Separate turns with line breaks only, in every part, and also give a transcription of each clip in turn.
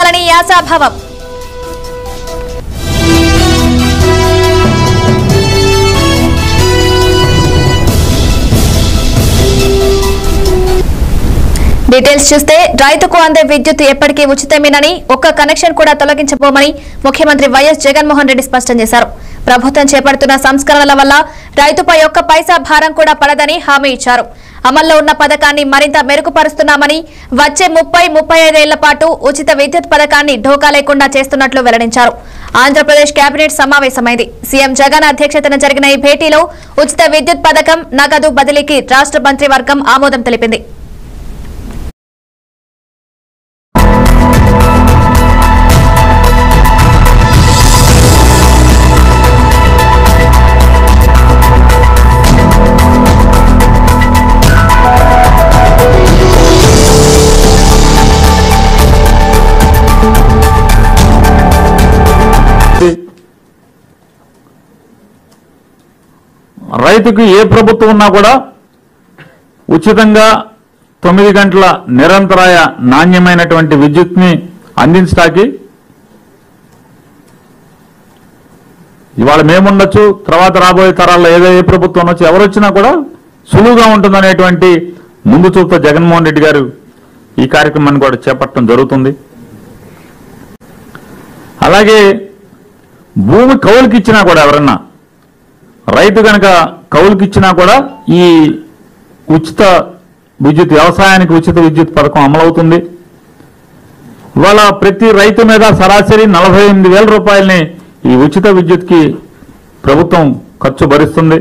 చేపట్టాలని యాసాభావం డీటెయిల్స్ చూస్తే రైతుకు అందే విద్యుత్ ఎప్పటికీ ఉచితమేనని ఒక్క కనెక్షన్ కూడా తొలగించబోమని ముఖ్యమంత్రి వైఎస్ జగన్మోహన్ రెడ్డి స్పష్టం చేశారు ప్రభుత్వం చేపడుతున్న సంస్కరణల వల్ల రైతుపై ఒక్క పైసా భారం కూడా పడదని హామీ ఇచ్చారు అమల్లో ఉన్న పథకాన్ని మరింత మెరుగుపరుస్తున్నామని వచ్చే ముప్పై ముప్పై ఐదేళ్ల పాటు ఉచిత విద్యుత్ పథకాన్ని ఢోకా లేకుండా చేస్తున్నట్లు వెల్లడించారు ఆంధ్రప్రదేశ్ కేబినెట్ సమావేశమైంది సీఎం జగన్ అధ్యక్షతన జరిగిన ఈ భేటీలో ఉచిత విద్యుత్ పథకం నగదు బదిలీకి రాష్ట్ర మంత్రివర్గం ఆమోదం తెలిపింది
రైతుకు ఏ ప్రభుత్వం ఉన్నా కూడా ఉచితంగా తొమ్మిది గంటల నిరంతరాయ నాణ్యమైనటువంటి విద్యుత్ని అందించడానికి ఇవాళ మేముండొచ్చు తర్వాత రాబోయే తరాల్లో ఏదో ఏ ప్రభుత్వం ఉండొచ్చు ఎవరు వచ్చినా కూడా సులువుగా ఉంటుందనేటువంటి ముందు చూపుతో జగన్మోహన్ రెడ్డి గారు ఈ కార్యక్రమాన్ని కూడా చేపట్టడం జరుగుతుంది అలాగే భూమి కౌలుకి ఇచ్చినా కూడా ఎవరన్నా రైతు కనుక కౌలుకి ఇచ్చినా కూడా ఈ ఉచిత విద్యుత్ వ్యవసాయానికి ఉచిత విద్యుత్ పథకం అమలవుతుంది ఇవాళ ప్రతి రైతు మీద సరాసరి నలభై ఎనిమిది వేల రూపాయలని ఈ ఉచిత విద్యుత్కి ప్రభుత్వం ఖర్చు భరిస్తుంది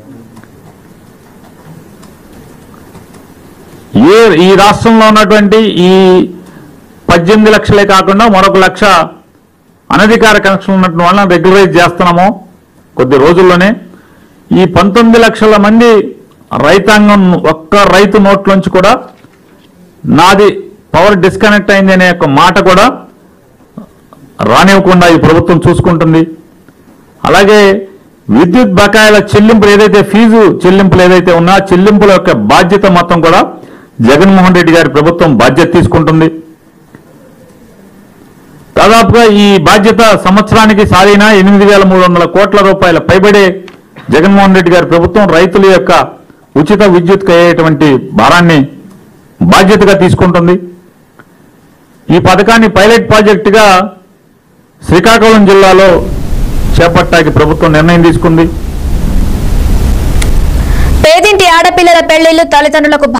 ఏ ఈ రాష్ట్రంలో ఉన్నటువంటి ఈ పద్దెనిమిది లక్షలే కాకుండా మరొక లక్ష అనధికార కనెక్షన్ ఉన్నటువంటి వాళ్ళని రెగ్యులరైజ్ చేస్తున్నాము కొద్ది రోజుల్లోనే ఈ పంతొమ్మిది లక్షల మంది రైతాంగం ఒక్క రైతు నోట్లోంచి కూడా నాది పవర్ డిస్కనెక్ట్ అయింది అనే ఒక మాట కూడా రానివ్వకుండా ఈ ప్రభుత్వం చూసుకుంటుంది అలాగే విద్యుత్ బకాయిల చెల్లింపులు ఏదైతే ఫీజు చెల్లింపులు ఏదైతే ఉన్నా చెల్లింపుల యొక్క బాధ్యత మొత్తం కూడా జగన్మోహన్ రెడ్డి గారి ప్రభుత్వం బాధ్యత తీసుకుంటుంది దాదాపుగా ఈ బాధ్యత సంవత్సరానికి సాధిన ఎనిమిది వేల మూడు వందల కోట్ల రూపాయల పైబడే జగన్మోహన్ రెడ్డి గారి ప్రభుత్వం రైతుల యొక్క ఉచిత విద్యుత్కు అయ్యేటువంటి భారాన్ని బాధ్యతగా తీసుకుంటుంది ఈ పథకాన్ని పైలట్ ప్రాజెక్టుగా శ్రీకాకుళం జిల్లాలో చేపట్టానికి ప్రభుత్వం నిర్ణయం తీసుకుంది
పేదింటి ఆడపిల్లల పెళ్లిళ్లు తల్లిదండ్రులకు